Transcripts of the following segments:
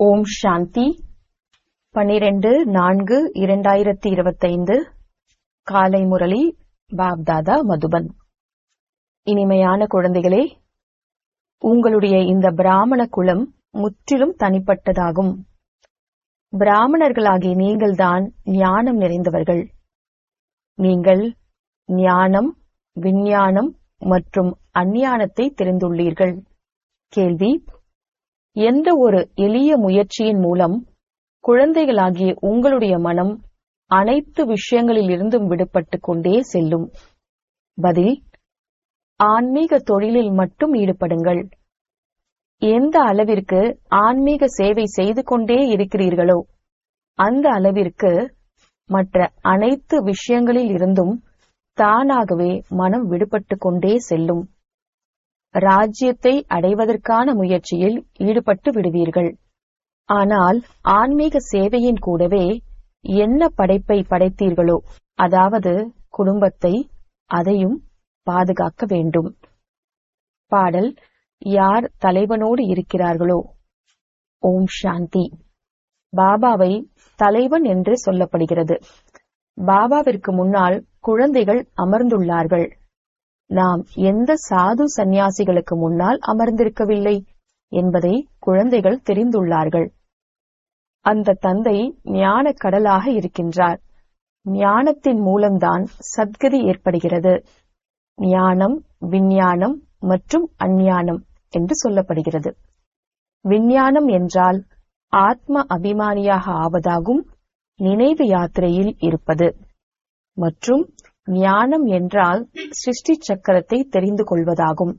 ஓம் சாந்தி பனிரெண்டு நான்கு இரண்டாயிரத்தி இருபத்தைந்து காலை முரளி பாப்தாதா மதுபன் இனிமையான குழந்தைகளே உங்களுடைய இந்த பிராமண குலம் முற்றிலும் தனிப்பட்டதாகும் பிராமணர்களாகிய நீங்கள்தான் ஞானம் நிறைந்தவர்கள் நீங்கள் ஞானம் விஞ்ஞானம் மற்றும் அஞ்ஞானத்தை தெரிந்துள்ளீர்கள் கேள்வி எந்த ஒரு எளிய முயற்சியின் மூலம் குழந்தைகளாகிய உங்களுடைய மனம் அனைத்து விஷயங்களிலிருந்தும் விடுபட்டு கொண்டே செல்லும் பதில் ஆன்மீக தொழிலில் மட்டும் ஈடுபடுங்கள் எந்த அளவிற்கு ஆன்மீக சேவை செய்து கொண்டே இருக்கிறீர்களோ அந்த அளவிற்கு மற்ற அனைத்து விஷயங்களில் இருந்தும் தானாகவே மனம் விடுபட்டு கொண்டே செல்லும் ராஜ்யத்தை அடைவதற்கான முயற்சியில் ஈடுபட்டு விடுவீர்கள் ஆனால் ஆன்மீக சேவையின் கூடவே என்ன படைப்பை படைத்தீர்களோ அதாவது குடும்பத்தை அதையும் பாதுகாக்க வேண்டும் பாடல் யார் தலைவனோடு இருக்கிறார்களோ ஓம் சாந்தி பாபாவை தலைவன் என்று சொல்லப்படுகிறது பாபாவிற்கு முன்னால் குழந்தைகள் அமர்ந்துள்ளார்கள் நாம் எந்த சாது சந்நியாசிகளுக்கு முன்னால் அமர்ந்திருக்கவில்லை என்பதை குழந்தைகள் தெரிந்துள்ளார்கள் அந்த தந்தை ஞான கடலாக இருக்கின்றார் ஞானத்தின் மூலம்தான் சத்கதி ஏற்படுகிறது ஞானம் விஞ்ஞானம் மற்றும் அஞ்ஞானம் என்று சொல்லப்படுகிறது விஞ்ஞானம் என்றால் ஆத்ம அபிமானியாக ஆவதாகும் நினைவு யாத்திரையில் இருப்பது மற்றும் ஞானம் என்றால் சிருஷ்டி சக்கரத்தை தெரிந்து கொள்வதாகும்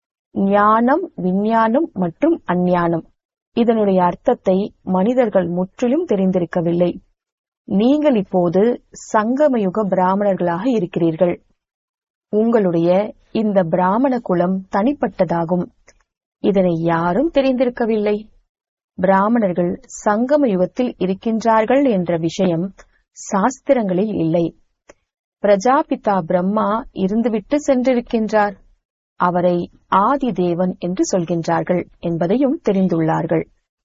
ஞானம் விஞ்ஞானம் மற்றும் அஞ்ஞானம் இதனுடைய அர்த்தத்தை மனிதர்கள் முற்றிலும் தெரிந்திருக்கவில்லை நீங்கள் இப்போது சங்கமயுக பிராமணர்களாக இருக்கிறீர்கள் உங்களுடைய இந்த பிராமண குலம் தனிப்பட்டதாகும் இதனை யாரும் தெரிந்திருக்கவில்லை பிராமணர்கள் சங்கம யுகத்தில் இருக்கின்றார்கள் என்ற விஷயம் சாஸ்திரங்களில் இல்லை பிரஜாபிதா பிரம்மா இருந்துவிட்டு சென்றிருக்கின்றார் அவரை ஆதி தேவன் என்று சொல்கின்றார்கள் என்பதையும் தெரிந்துள்ளார்கள்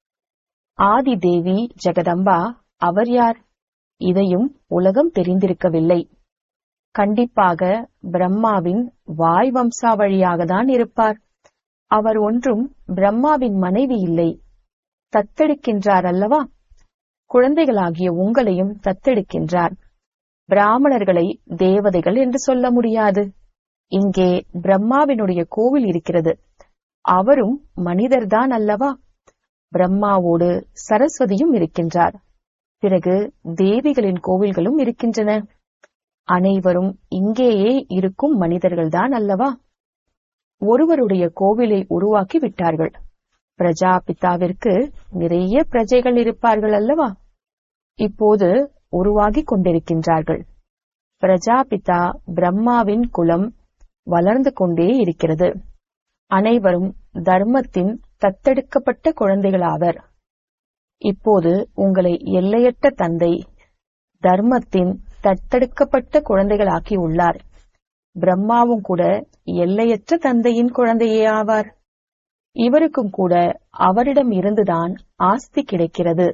ஆதி தேவி ஜெகதம்பா அவர் யார் இதையும் உலகம் தெரிந்திருக்கவில்லை கண்டிப்பாக பிரம்மாவின் வாய் வம்சாவழியாக தான் இருப்பார் அவர் ஒன்றும் பிரம்மாவின் மனைவி இல்லை தத்தெடுக்கின்றார் அல்லவா குழந்தைகளாகிய உங்களையும் தத்தெடுக்கின்றார் பிராமணர்களை தேவதைகள் என்று சொல்ல முடியாது இங்கே பிரம்மாவினுடைய கோவில் இருக்கிறது அவரும் மனிதர்தான் அல்லவா பிரம்மாவோடு சரஸ்வதியும் இருக்கின்றார் பிறகு தேவிகளின் கோவில்களும் இருக்கின்றன அனைவரும் இங்கேயே இருக்கும் மனிதர்கள்தான் அல்லவா ஒருவருடைய கோவிலை உருவாக்கி விட்டார்கள் பிரஜாபிதாவிற்கு நிறைய பிரஜைகள் இருப்பார்கள் அல்லவா இப்போது உருவாகி கொண்டிருக்கின்றார்கள் பிரஜாபிதா பிரம்மாவின் குலம் வளர்ந்து கொண்டே இருக்கிறது அனைவரும் தர்மத்தின் தத்தெடுக்கப்பட்ட குழந்தைகளாவர் இப்போது உங்களை எல்லையற்ற தந்தை தர்மத்தின் தத்தெடுக்கப்பட்ட குழந்தைகளாக்கி உள்ளார் பிரம்மாவும் கூட எல்லையற்ற தந்தையின் குழந்தையே ஆவார் இவருக்கும் கூட அவரிடம் இருந்துதான் ஆஸ்தி கிடைக்கிறது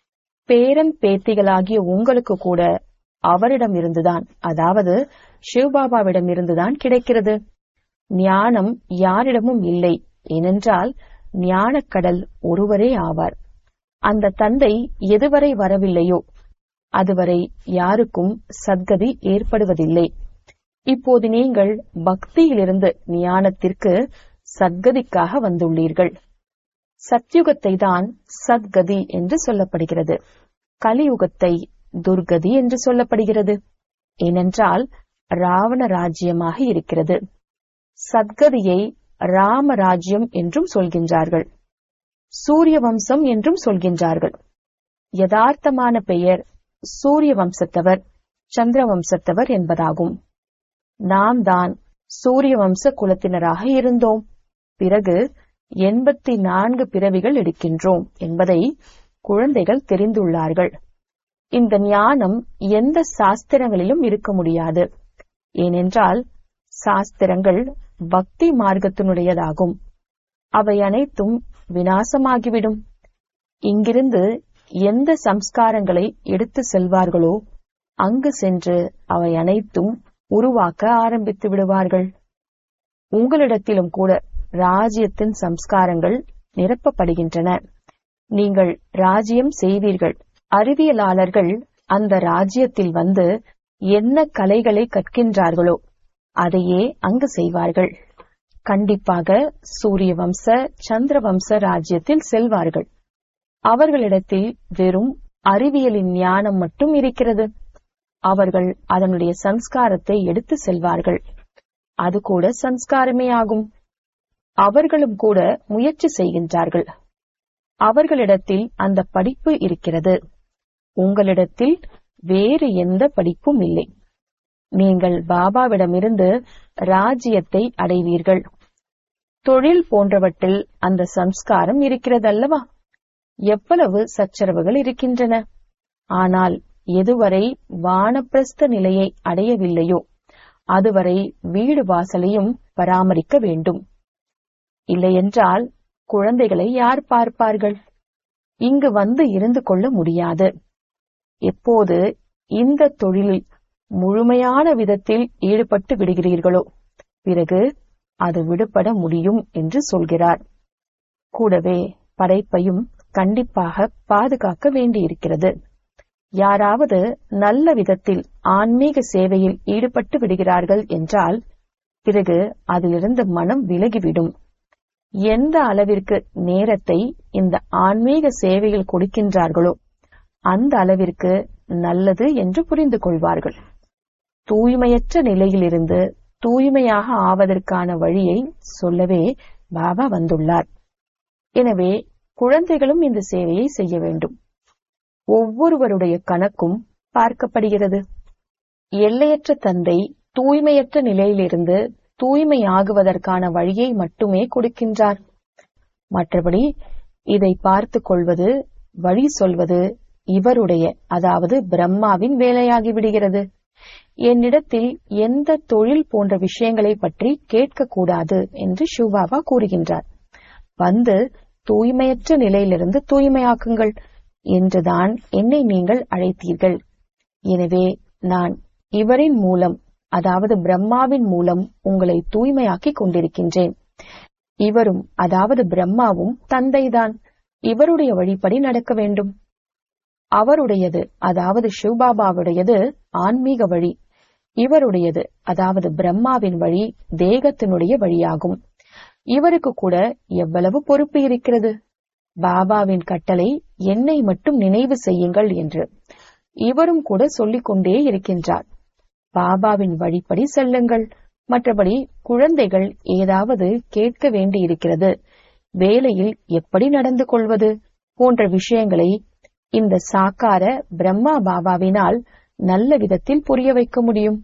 பேரன் பேத்திகளாகிய உங்களுக்கு கூட அவரிடம் இருந்துதான் அதாவது சிவபாபாவிடம் இருந்துதான் கிடைக்கிறது ஞானம் யாரிடமும் இல்லை ஏனென்றால் ஞானக்கடல் ஒருவரே ஆவார் அந்த தந்தை எதுவரை வரவில்லையோ அதுவரை யாருக்கும் சத்கதி ஏற்படுவதில்லை இப்போது நீங்கள் பக்தியிலிருந்து ஞானத்திற்கு சத்கதிக்காக வந்துள்ளீர்கள் சத்யுகத்தை தான் சத்கதி என்று சொல்லப்படுகிறது கலியுகத்தை துர்கதி என்று சொல்லப்படுகிறது ஏனென்றால் ராவண ராஜ்யமாக இருக்கிறது சத்கதியை ராம ராஜ்யம் என்றும் சொல்கின்றார்கள் சூரிய வம்சம் என்றும் சொல்கின்றார்கள் யதார்த்தமான பெயர் சூரிய வம்சத்தவர் சந்திர வம்சத்தவர் என்பதாகும் நாம் தான் சூரிய வம்ச குலத்தினராக இருந்தோம் பிறகு எண்பத்தி நான்கு பிறவிகள் எடுக்கின்றோம் என்பதை குழந்தைகள் தெரிந்துள்ளார்கள் இந்த ஞானம் எந்த சாஸ்திரங்களிலும் இருக்க முடியாது ஏனென்றால் சாஸ்திரங்கள் பக்தி மார்க்கத்தினுடையதாகும் அவை அனைத்தும் வினாசமாகிவிடும் இங்கிருந்து எந்த சம்ஸ்காரங்களை எடுத்து செல்வார்களோ அங்கு சென்று அவை அனைத்தும் உருவாக்க ஆரம்பித்து விடுவார்கள் உங்களிடத்திலும் கூட ராஜ்யத்தின் சம்ஸ்காரங்கள் நிரப்பப்படுகின்றன நீங்கள் ராஜ்யம் செய்வீர்கள் அறிவியலாளர்கள் அந்த ராஜ்யத்தில் வந்து என்ன கலைகளை கற்கின்றார்களோ அதையே அங்கு செய்வார்கள் கண்டிப்பாக சூரிய வம்ச சந்திர வம்ச ராஜ்யத்தில் செல்வார்கள் அவர்களிடத்தில் வெறும் அறிவியலின் ஞானம் மட்டும் இருக்கிறது அவர்கள் அதனுடைய சம்ஸ்காரத்தை எடுத்து செல்வார்கள் அது கூட சம்ஸ்காரமே ஆகும் அவர்களும் கூட முயற்சி செய்கின்றார்கள் அவர்களிடத்தில் அந்த படிப்பு இருக்கிறது உங்களிடத்தில் வேறு எந்த படிப்பும் இல்லை நீங்கள் பாபாவிடமிருந்து ராஜ்யத்தை அடைவீர்கள் தொழில் போன்றவற்றில் அந்த சம்ஸ்காரம் இருக்கிறதல்லவா எவ்வளவு சச்சரவுகள் இருக்கின்றன ஆனால் எதுவரை வானப்பிரஸ்த நிலையை அடையவில்லையோ அதுவரை வீடு வாசலையும் பராமரிக்க வேண்டும் இல்லையென்றால் குழந்தைகளை யார் பார்ப்பார்கள் இங்கு வந்து இருந்து கொள்ள முடியாது எப்போது இந்த தொழிலில் முழுமையான விதத்தில் ஈடுபட்டு விடுகிறீர்களோ பிறகு அது விடுபட முடியும் என்று சொல்கிறார் கூடவே படைப்பையும் கண்டிப்பாக பாதுகாக்க வேண்டியிருக்கிறது யாராவது நல்ல விதத்தில் ஆன்மீக சேவையில் ஈடுபட்டு விடுகிறார்கள் என்றால் பிறகு அதிலிருந்து மனம் விலகிவிடும் எந்த அளவிற்கு நேரத்தை இந்த ஆன்மீக சேவையில் கொடுக்கின்றார்களோ அந்த அளவிற்கு நல்லது என்று புரிந்து கொள்வார்கள் தூய்மையற்ற நிலையிலிருந்து தூய்மையாக ஆவதற்கான வழியை சொல்லவே பாபா வந்துள்ளார் எனவே குழந்தைகளும் இந்த சேவையை செய்ய வேண்டும் ஒவ்வொருவருடைய கணக்கும் பார்க்கப்படுகிறது எல்லையற்ற தந்தை தூய்மையற்ற நிலையிலிருந்து தூய்மையாகுவதற்கான வழியை மட்டுமே கொடுக்கின்றார் மற்றபடி இதை பார்த்து கொள்வது வழி சொல்வது இவருடைய அதாவது பிரம்மாவின் வேலையாகி விடுகிறது என்னிடத்தில் எந்த தொழில் போன்ற விஷயங்களை பற்றி கேட்கக்கூடாது என்று சிவபாபா கூறுகின்றார் வந்து தூய்மையற்ற நிலையிலிருந்து தூய்மையாக்குங்கள் என்றுதான் என்னை நீங்கள் அழைத்தீர்கள் எனவே நான் இவரின் மூலம் அதாவது பிரம்மாவின் மூலம் உங்களை தூய்மையாக்கிக் கொண்டிருக்கின்றேன் இவரும் அதாவது பிரம்மாவும் தந்தைதான் இவருடைய வழிப்படி நடக்க வேண்டும் அவருடையது அதாவது சிவபாபாவுடையது ஆன்மீக வழி இவருடையது அதாவது பிரம்மாவின் வழி தேகத்தினுடைய வழியாகும் இவருக்கு கூட எவ்வளவு பொறுப்பு இருக்கிறது பாபாவின் கட்டளை என்னை மட்டும் நினைவு செய்யுங்கள் என்று இவரும் கூட சொல்லிக் கொண்டே இருக்கின்றார் பாபாவின் வழிப்படி செல்லுங்கள் மற்றபடி குழந்தைகள் ஏதாவது கேட்க வேண்டியிருக்கிறது வேலையில் எப்படி நடந்து கொள்வது போன்ற விஷயங்களை இந்த சாக்கார பிரம்மா பாபாவினால் நல்ல விதத்தில் புரிய வைக்க முடியும்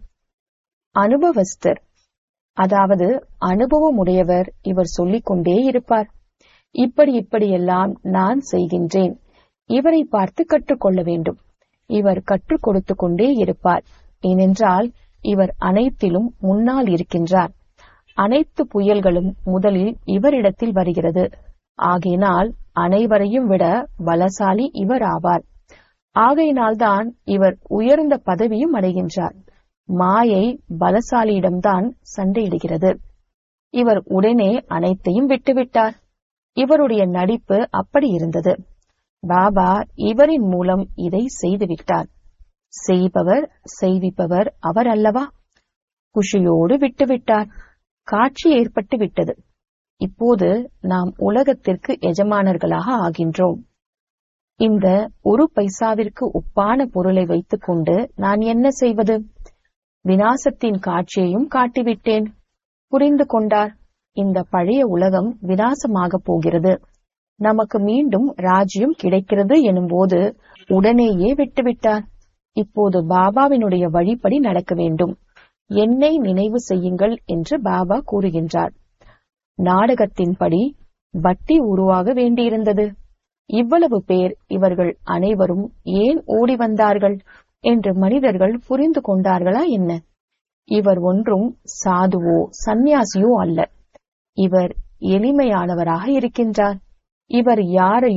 அனுபவஸ்தர் அதாவது அனுபவம் உடையவர் இவர் சொல்லிக் கொண்டே இருப்பார் இப்படி இப்படியெல்லாம் நான் செய்கின்றேன் இவரை பார்த்து கற்றுக்கொள்ள வேண்டும் இவர் கற்றுக் கொடுத்து கொண்டே இருப்பார் ஏனென்றால் இவர் அனைத்திலும் முன்னால் இருக்கின்றார் அனைத்து புயல்களும் முதலில் இவரிடத்தில் வருகிறது ஆகையினால் அனைவரையும் விட பலசாலி இவர் ஆவார் ஆகையினால்தான் இவர் உயர்ந்த பதவியும் அடைகின்றார் மாயை பலசாலியிடம்தான் சண்டையிடுகிறது இவர் உடனே அனைத்தையும் விட்டுவிட்டார் இவருடைய நடிப்பு அப்படி இருந்தது பாபா இவரின் மூலம் இதை செய்துவிட்டார் செய்பவர் செய்விப்பவர் அவர் அல்லவா குஷியோடு விட்டுவிட்டார் காட்சி ஏற்பட்டு விட்டது இப்போது நாம் உலகத்திற்கு எஜமானர்களாக ஆகின்றோம் இந்த ஒரு பைசாவிற்கு ஒப்பான பொருளை வைத்துக்கொண்டு நான் என்ன செய்வது வினாசத்தின் காட்சியையும் காட்டிவிட்டேன் புரிந்து கொண்டார் இந்த பழைய உலகம் வினாசமாக போகிறது நமக்கு மீண்டும் ராஜ்யம் கிடைக்கிறது எனும்போது உடனேயே விட்டுவிட்டார் இப்போது பாபாவினுடைய வழிப்படி நடக்க வேண்டும் என்னை நினைவு செய்யுங்கள் என்று பாபா கூறுகின்றார் நாடகத்தின்படி வட்டி உருவாக வேண்டியிருந்தது இவ்வளவு பேர் இவர்கள் அனைவரும் ஏன் ஓடி வந்தார்கள் என்று மனிதர்கள் புரிந்து கொண்டார்களா என்ன இவர் ஒன்றும் சாதுவோ சந்நியாசியோ அல்ல இவர் எளிமையானவராக இருக்கின்றார் இவர் யாரையும்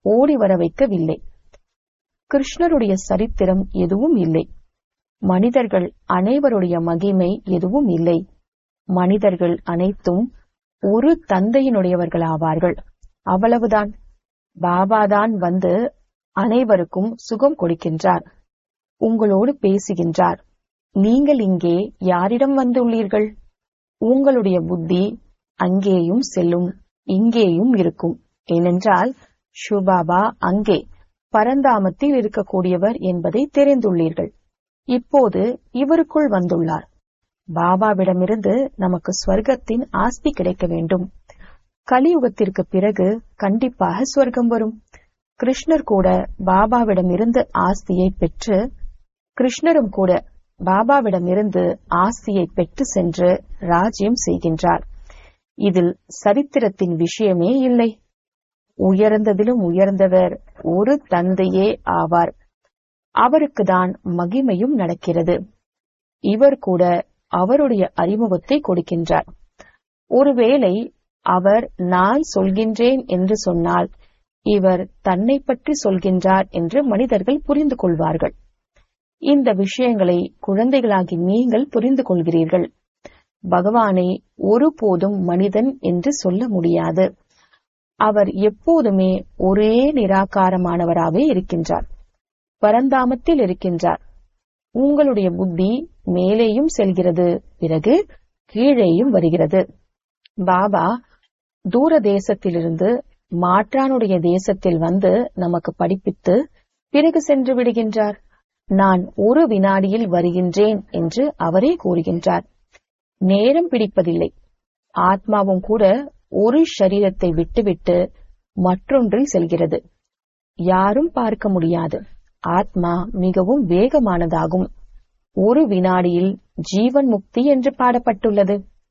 ஓடி வர வைக்கவில்லை கிருஷ்ணருடைய சரித்திரம் எதுவும் இல்லை மனிதர்கள் அனைவருடைய மகிமை எதுவும் இல்லை மனிதர்கள் அனைத்தும் ஒரு தந்தையினுடையவர்களாவார்கள் அவ்வளவுதான் பாபாதான் வந்து அனைவருக்கும் சுகம் கொடுக்கின்றார் உங்களோடு பேசுகின்றார் நீங்கள் இங்கே யாரிடம் வந்துள்ளீர்கள் உங்களுடைய புத்தி அங்கேயும் செல்லும் இங்கேயும் இருக்கும் ஏனென்றால் ஷுபாபா அங்கே பரந்தாமத்தில் இருக்கக்கூடியவர் என்பதை தெரிந்துள்ளீர்கள் இப்போது இவருக்குள் வந்துள்ளார் பாபாவிடமிருந்து நமக்கு ஸ்வர்க்கத்தின் ஆஸ்தி கிடைக்க வேண்டும் கலியுகத்திற்கு பிறகு கண்டிப்பாக ஸ்வர்க்கம் வரும் கிருஷ்ணர் கூட பாபாவிடமிருந்து ஆஸ்தியை பெற்று கிருஷ்ணரும் கூட பாபாவிடமிருந்து ஆஸ்தியை பெற்று சென்று ராஜ்யம் செய்கின்றார் இதில் சரித்திரத்தின் விஷயமே இல்லை உயர்ந்ததிலும் உயர்ந்தவர் ஒரு தந்தையே ஆவார் அவருக்குதான் மகிமையும் நடக்கிறது இவர் கூட அவருடைய அறிமுகத்தை கொடுக்கின்றார் ஒருவேளை அவர் நான் சொல்கின்றேன் என்று சொன்னால் இவர் தன்னை பற்றி சொல்கின்றார் என்று மனிதர்கள் புரிந்து கொள்வார்கள் இந்த விஷயங்களை குழந்தைகளாகி நீங்கள் புரிந்து கொள்கிறீர்கள் பகவானை ஒருபோதும் மனிதன் என்று சொல்ல முடியாது அவர் எப்போதுமே ஒரே நிராகாரமானவராகவே இருக்கின்றார் பரந்தாமத்தில் இருக்கின்றார் உங்களுடைய புத்தி மேலேயும் செல்கிறது பிறகு கீழேயும் வருகிறது பாபா தூர தேசத்திலிருந்து மாற்றானுடைய தேசத்தில் வந்து நமக்கு படிப்பித்து பிறகு சென்று விடுகின்றார் நான் ஒரு வினாடியில் வருகின்றேன் என்று அவரே கூறுகின்றார் நேரம் பிடிப்பதில்லை ஆத்மாவும் கூட ஒரு சரீரத்தை விட்டுவிட்டு மற்றொன்றில் செல்கிறது யாரும் பார்க்க முடியாது ஆத்மா மிகவும் வேகமானதாகும் ஒரு வினாடியில் ஜீவன் முக்தி என்று பாடப்பட்டுள்ளது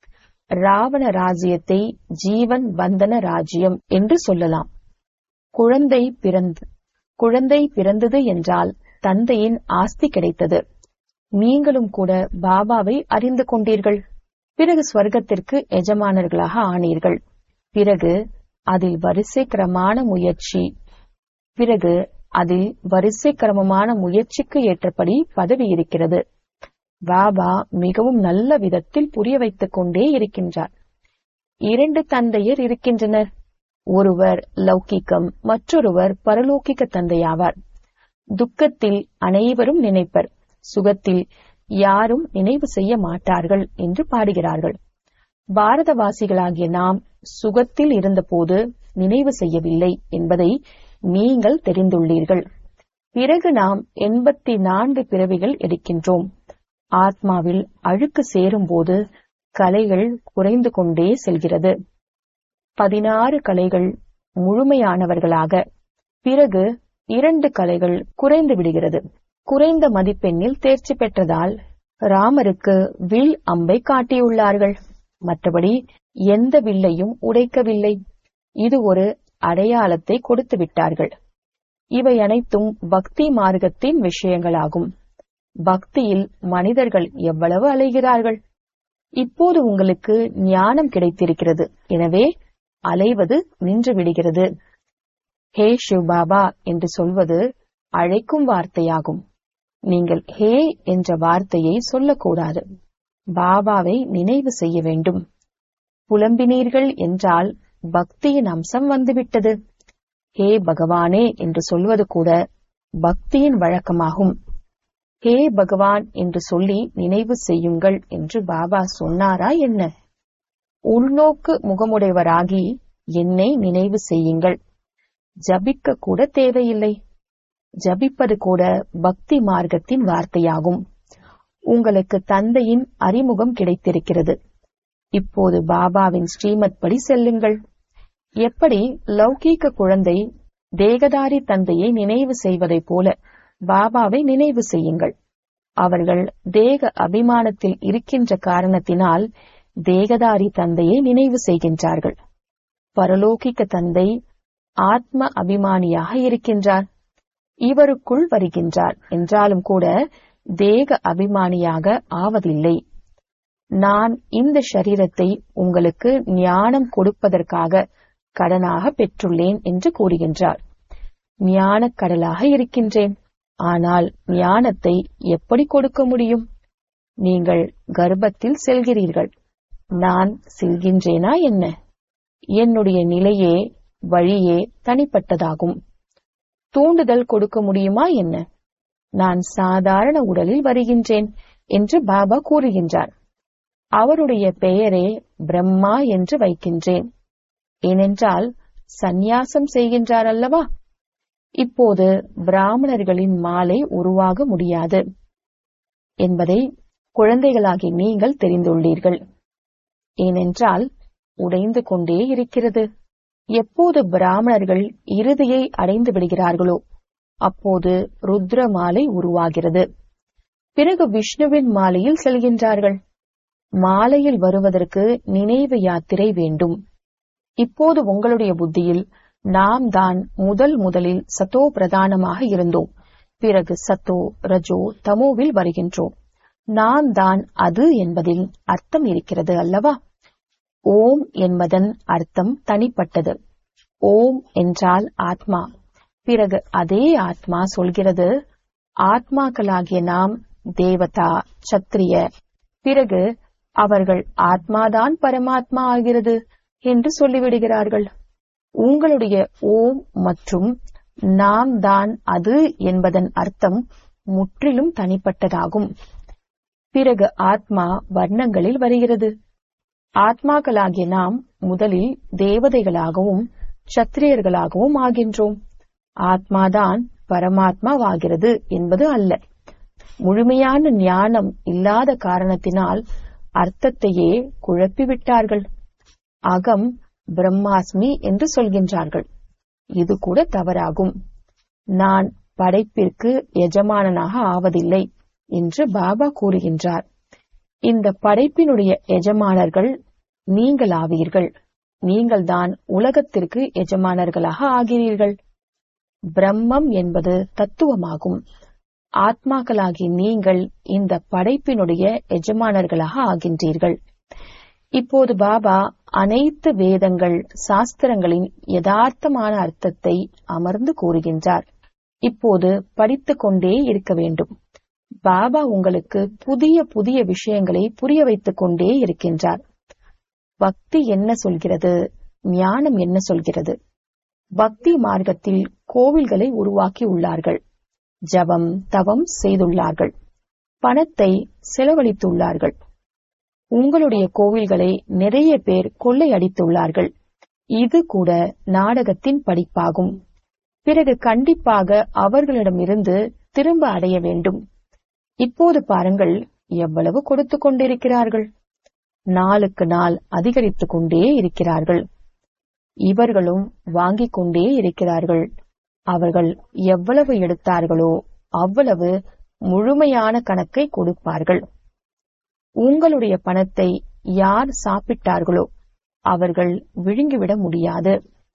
ராவண ராஜ்யத்தை ஜீவன் பந்தன ராஜ்யம் என்று சொல்லலாம் குழந்தை பிறந்து குழந்தை பிறந்தது என்றால் தந்தையின் ஆஸ்தி கிடைத்தது நீங்களும் கூட பாபாவை அறிந்து கொண்டீர்கள் பிறகு ஸ்வர்க்கத்திற்கு எஜமானர்களாக ஆனீர்கள் பிறகு அதில் வரிசை கிரமான முயற்சி பிறகு அதில் வரிசை கிரமமான முயற்சிக்கு ஏற்றபடி பதவி இருக்கிறது பாபா மிகவும் நல்ல விதத்தில் புரிய வைத்துக் கொண்டே இருக்கின்றார் இரண்டு தந்தையர் இருக்கின்றனர் ஒருவர் லௌகிக்கம் மற்றொருவர் பரலோகிக்க தந்தையாவார் துக்கத்தில் அனைவரும் நினைப்பர் சுகத்தில் யாரும் நினைவு செய்ய மாட்டார்கள் என்று பாடுகிறார்கள் பாரதவாசிகளாகிய நாம் சுகத்தில் இருந்தபோது நினைவு செய்யவில்லை என்பதை நீங்கள் தெரிந்துள்ளீர்கள் பிறகு நாம் எண்பத்தி நான்கு பிறவிகள் எடுக்கின்றோம் ஆத்மாவில் அழுக்கு சேரும்போது கலைகள் குறைந்து கொண்டே செல்கிறது பதினாறு கலைகள் முழுமையானவர்களாக பிறகு இரண்டு கலைகள் குறைந்து விடுகிறது குறைந்த மதிப்பெண்ணில் தேர்ச்சி பெற்றதால் ராமருக்கு வில் அம்பை காட்டியுள்ளார்கள் மற்றபடி எந்த வில்லையும் உடைக்கவில்லை இது ஒரு அடையாளத்தை கொடுத்து விட்டார்கள் இவை அனைத்தும் பக்தி மார்க்கத்தின் விஷயங்களாகும் பக்தியில் மனிதர்கள் எவ்வளவு அலைகிறார்கள் இப்போது உங்களுக்கு ஞானம் கிடைத்திருக்கிறது எனவே அலைவது நின்று விடுகிறது ஹே சிவபாபா என்று சொல்வது அழைக்கும் வார்த்தையாகும் நீங்கள் ஹே என்ற வார்த்தையை சொல்லக்கூடாது பாபாவை நினைவு செய்ய வேண்டும் புலம்பினீர்கள் என்றால் பக்தியின் அம்சம் வந்துவிட்டது ஹே பகவானே என்று சொல்வது கூட பக்தியின் வழக்கமாகும் ஹே பகவான் என்று சொல்லி நினைவு செய்யுங்கள் என்று பாபா சொன்னாரா என்ன உள்நோக்கு முகமுடையவராகி என்னை நினைவு செய்யுங்கள் ஜபிக்க கூட தேவையில்லை ஜபிப்பது கூட பக்தி மார்க்கத்தின் வார்த்தையாகும் உங்களுக்கு தந்தையின் அறிமுகம் கிடைத்திருக்கிறது இப்போது பாபாவின் ஸ்ரீமத் படி செல்லுங்கள் எப்படி லௌகீக குழந்தை தேகதாரி தந்தையை நினைவு செய்வதைப் போல பாபாவை நினைவு செய்யுங்கள் அவர்கள் தேக அபிமானத்தில் இருக்கின்ற காரணத்தினால் தேகதாரி தந்தையை நினைவு செய்கின்றார்கள் பரலோகிக்க தந்தை ஆத்ம அபிமானியாக இருக்கின்றார் இவருக்குள் வருகின்றார் என்றாலும் கூட தேக அபிமானியாக ஆவதில்லை நான் இந்த சரீரத்தை உங்களுக்கு ஞானம் கொடுப்பதற்காக கடனாக பெற்றுள்ளேன் என்று கூறுகின்றார் ஞானக் கடலாக இருக்கின்றேன் ஆனால் ஞானத்தை எப்படி கொடுக்க முடியும் நீங்கள் கர்ப்பத்தில் செல்கிறீர்கள் நான் செல்கின்றேனா என்ன என்னுடைய நிலையே வழியே தனிப்பட்டதாகும் தூண்டுதல் கொடுக்க முடியுமா என்ன நான் சாதாரண உடலில் வருகின்றேன் என்று பாபா கூறுகின்றார் அவருடைய பெயரே பிரம்மா என்று வைக்கின்றேன் ஏனென்றால் சந்நியாசம் செய்கின்றார் அல்லவா இப்போது பிராமணர்களின் மாலை உருவாக முடியாது என்பதை குழந்தைகளாகி நீங்கள் தெரிந்துள்ளீர்கள் ஏனென்றால் உடைந்து கொண்டே இருக்கிறது எப்போது பிராமணர்கள் இறுதியை அடைந்து விடுகிறார்களோ அப்போது ருத்ர மாலை உருவாகிறது பிறகு விஷ்ணுவின் மாலையில் செல்கின்றார்கள் மாலையில் வருவதற்கு நினைவு யாத்திரை வேண்டும் இப்போது உங்களுடைய புத்தியில் நாம் தான் முதல் முதலில் சத்தோ பிரதானமாக இருந்தோம் பிறகு சத்தோ ரஜோ தமோவில் வருகின்றோம் நான் தான் அது என்பதில் அர்த்தம் இருக்கிறது அல்லவா ஓம் என்பதன் அர்த்தம் தனிப்பட்டது ஓம் என்றால் ஆத்மா பிறகு அதே ஆத்மா சொல்கிறது ஆத்மாக்களாகிய நாம் தேவதா சத்திரிய பிறகு அவர்கள் ஆத்மாதான் பரமாத்மா ஆகிறது என்று சொல்லிவிடுகிறார்கள் உங்களுடைய ஓம் மற்றும் நாம் தான் அது என்பதன் அர்த்தம் முற்றிலும் தனிப்பட்டதாகும் பிறகு ஆத்மா வர்ணங்களில் வருகிறது ஆத்மாக்களாகிய நாம் முதலில் தேவதைகளாகவும் சத்திரியர்களாகவும் ஆகின்றோம் ஆத்மாதான் பரமாத்மாவாகிறது என்பது அல்ல முழுமையான ஞானம் இல்லாத காரணத்தினால் அர்த்தத்தையே குழப்பிவிட்டார்கள் அகம் பிரம்மாஸ்மி என்று சொல்கின்றார்கள் இது கூட தவறாகும் நான் படைப்பிற்கு எஜமானனாக ஆவதில்லை என்று பாபா கூறுகின்றார் இந்த படைப்பினுடைய எஜமானர்கள் நீங்கள் ஆவீர்கள் நீங்கள்தான் உலகத்திற்கு எஜமானர்களாக ஆகிறீர்கள் பிரம்மம் என்பது தத்துவமாகும் ஆத்மாக்களாகி நீங்கள் இந்த படைப்பினுடைய எஜமானர்களாக ஆகின்றீர்கள் இப்போது பாபா அனைத்து வேதங்கள் சாஸ்திரங்களின் யதார்த்தமான அர்த்தத்தை அமர்ந்து கூறுகின்றார் இப்போது படித்துக் கொண்டே இருக்க வேண்டும் பாபா உங்களுக்கு புதிய புதிய விஷயங்களை புரிய வைத்துக் கொண்டே இருக்கின்றார் பக்தி என்ன சொல்கிறது ஞானம் என்ன சொல்கிறது பக்தி மார்க்கத்தில் கோவில்களை உருவாக்கி உள்ளார்கள் ஜபம் தவம் செய்துள்ளார்கள் பணத்தை செலவழித்துள்ளார்கள் உங்களுடைய கோவில்களை நிறைய பேர் கொள்ளையடித்துள்ளார்கள் இது கூட நாடகத்தின் படிப்பாகும் பிறகு கண்டிப்பாக அவர்களிடமிருந்து திரும்ப அடைய வேண்டும் இப்போது பாருங்கள் எவ்வளவு கொடுத்து கொண்டிருக்கிறார்கள் நாளுக்கு நாள் அதிகரித்துக் கொண்டே இருக்கிறார்கள் இவர்களும் வாங்கிக் கொண்டே இருக்கிறார்கள் அவர்கள் எவ்வளவு எடுத்தார்களோ அவ்வளவு முழுமையான கணக்கை கொடுப்பார்கள் உங்களுடைய பணத்தை யார் சாப்பிட்டார்களோ அவர்கள் விழுங்கிவிட முடியாது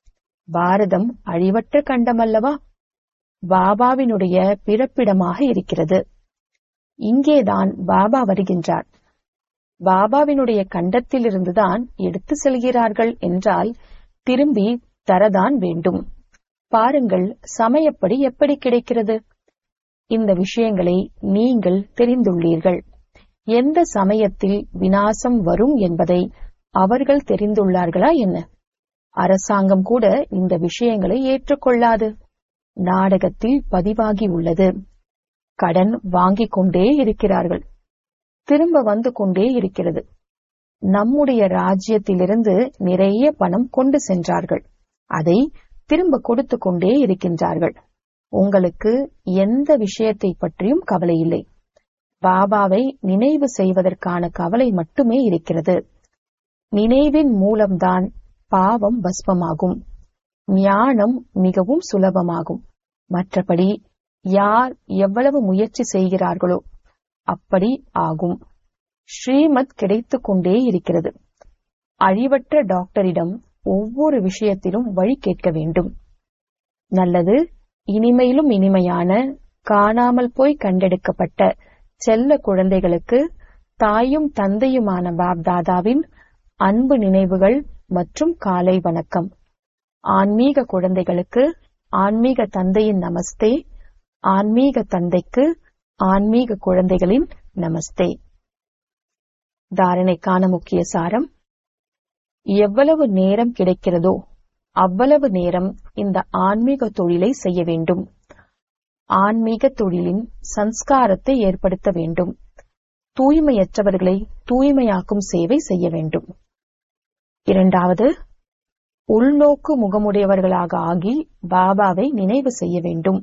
பாரதம் அழிவற்ற கண்டமல்லவா பாபாவினுடைய பிறப்பிடமாக இருக்கிறது இங்கேதான் பாபா வருகின்றார் பாபாவினுடைய கண்டத்திலிருந்துதான் எடுத்து செல்கிறார்கள் என்றால் திரும்பி தரதான் வேண்டும் பாருங்கள் சமயப்படி எப்படி கிடைக்கிறது இந்த விஷயங்களை நீங்கள் தெரிந்துள்ளீர்கள் எந்த சமயத்தில் வினாசம் வரும் என்பதை அவர்கள் தெரிந்துள்ளார்களா என்ன அரசாங்கம் கூட இந்த விஷயங்களை ஏற்றுக்கொள்ளாது நாடகத்தில் பதிவாகி உள்ளது கடன் வாங்கிக் கொண்டே இருக்கிறார்கள் திரும்ப வந்து கொண்டே இருக்கிறது நம்முடைய ராஜ்யத்திலிருந்து நிறைய பணம் கொண்டு சென்றார்கள் அதை திரும்ப கொடுத்து கொண்டே இருக்கின்றார்கள் உங்களுக்கு எந்த விஷயத்தை பற்றியும் கவலை இல்லை பாபாவை நினைவு செய்வதற்கான கவலை மட்டுமே இருக்கிறது நினைவின் மூலம்தான் பாவம் பஸ்பமாகும் ஞானம் மிகவும் சுலபமாகும் மற்றபடி யார் எவ்வளவு முயற்சி செய்கிறார்களோ அப்படி ஆகும் ஸ்ரீமத் கிடைத்துக் கொண்டே இருக்கிறது அழிவற்ற டாக்டரிடம் ஒவ்வொரு விஷயத்திலும் வழி கேட்க வேண்டும் நல்லது இனிமையிலும் இனிமையான காணாமல் போய் கண்டெடுக்கப்பட்ட செல்ல குழந்தைகளுக்கு தாயும் தந்தையுமான பாப்தாதாவின் அன்பு நினைவுகள் மற்றும் காலை வணக்கம் ஆன்மீக குழந்தைகளுக்கு ஆன்மீக தந்தையின் நமஸ்தே ஆன்மீக தந்தைக்கு ஆன்மீக குழந்தைகளின் நமஸ்தே தாரணைக்கான முக்கிய சாரம் எவ்வளவு நேரம் கிடைக்கிறதோ அவ்வளவு நேரம் இந்த ஆன்மீக தொழிலை செய்ய வேண்டும் ஆன்மீக தொழிலின் சன்ஸ்காரத்தை ஏற்படுத்த வேண்டும் தூய்மையற்றவர்களை தூய்மையாக்கும் சேவை செய்ய வேண்டும் இரண்டாவது உள்நோக்கு முகமுடையவர்களாக ஆகி பாபாவை நினைவு செய்ய வேண்டும்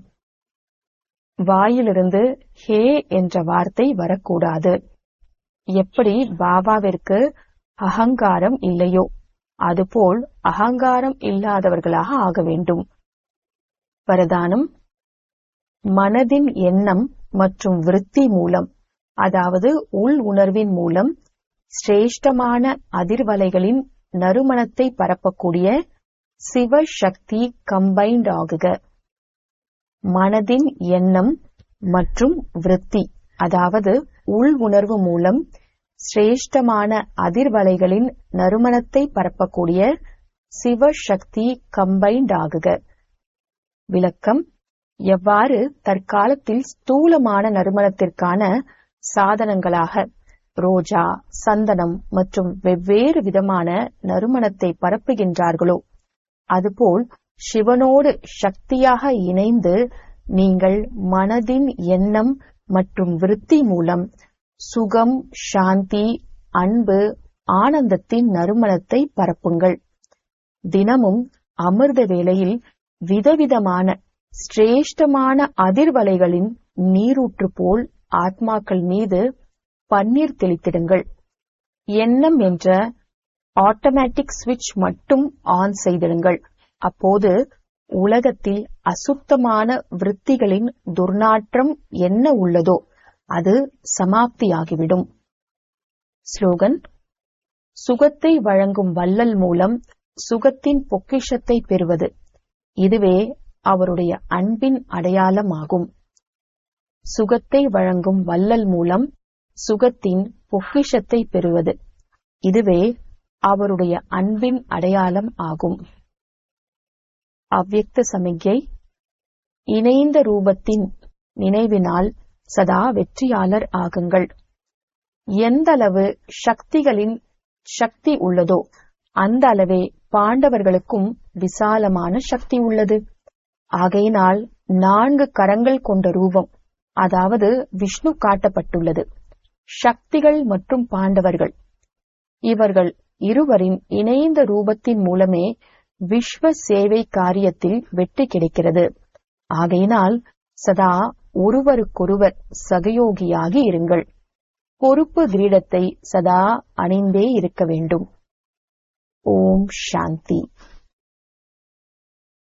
வாயிலிருந்து ஹே என்ற வார்த்தை வரக்கூடாது எப்படி பாபாவிற்கு அகங்காரம் இல்லையோ அதுபோல் அகங்காரம் இல்லாதவர்களாக ஆக வேண்டும் வரதானம் மனதின் எண்ணம் மற்றும் விருத்தி மூலம் அதாவது உள் உணர்வின் மூலம் சிரேஷ்டமான அதிர்வலைகளின் நறுமணத்தை பரப்பக்கூடிய சிவசக்தி கம்பைன்ட் ஆகுக மனதின் எண்ணம் மற்றும் விருத்தி அதாவது உள் உணர்வு மூலம் சிரேஷ்டமான அதிர்வலைகளின் நறுமணத்தை பரப்பக்கூடிய சிவசக்தி கம்பைன்ட் ஆகுக விளக்கம் எவ்வாறு தற்காலத்தில் ஸ்தூலமான நறுமணத்திற்கான சாதனங்களாக ரோஜா சந்தனம் மற்றும் வெவ்வேறு விதமான நறுமணத்தை பரப்புகின்றார்களோ அதுபோல் சிவனோடு சக்தியாக இணைந்து நீங்கள் மனதின் எண்ணம் மற்றும் விருத்தி மூலம் சுகம் சாந்தி அன்பு ஆனந்தத்தின் நறுமணத்தை பரப்புங்கள் தினமும் அமிர்த வேளையில் விதவிதமான சிரேஷ்டமான அதிர்வலைகளின் நீரூற்று போல் ஆத்மாக்கள் மீது பன்னீர் தெளித்திடுங்கள் எண்ணம் என்ற ஆட்டோமேட்டிக் சுவிட்ச் மட்டும் ஆன் செய்திடுங்கள் அப்போது உலகத்தில் அசுத்தமான விருத்திகளின் துர்நாற்றம் என்ன உள்ளதோ அது சமாப்தியாகிவிடும் ஸ்லோகன் சுகத்தை வழங்கும் வள்ளல் மூலம் சுகத்தின் பொக்கிஷத்தை பெறுவது இதுவே அவருடைய அன்பின் அடையாளமாகும் சுகத்தை வழங்கும் வள்ளல் மூலம் சுகத்தின் பொக்கிஷத்தை பெறுவது இதுவே அவருடைய அன்பின் அடையாளம் ஆகும் அவ்யக்த சமிக்ஞை இணைந்த ரூபத்தின் நினைவினால் சதா வெற்றியாளர் ஆகுங்கள் எந்தளவு சக்திகளின் சக்தி உள்ளதோ அந்த அளவே பாண்டவர்களுக்கும் விசாலமான சக்தி உள்ளது ஆகையினால் நான்கு கரங்கள் கொண்ட ரூபம் அதாவது விஷ்ணு காட்டப்பட்டுள்ளது சக்திகள் மற்றும் பாண்டவர்கள் இவர்கள் இருவரின் இணைந்த ரூபத்தின் மூலமே விஸ்வ சேவை காரியத்தில் வெற்றி கிடைக்கிறது ஆகையினால் சதா ஒருவருக்கொருவர் சகயோகியாகி இருங்கள் பொறுப்பு கிரீடத்தை சதா அணிந்தே இருக்க வேண்டும் ஓம் சாந்தி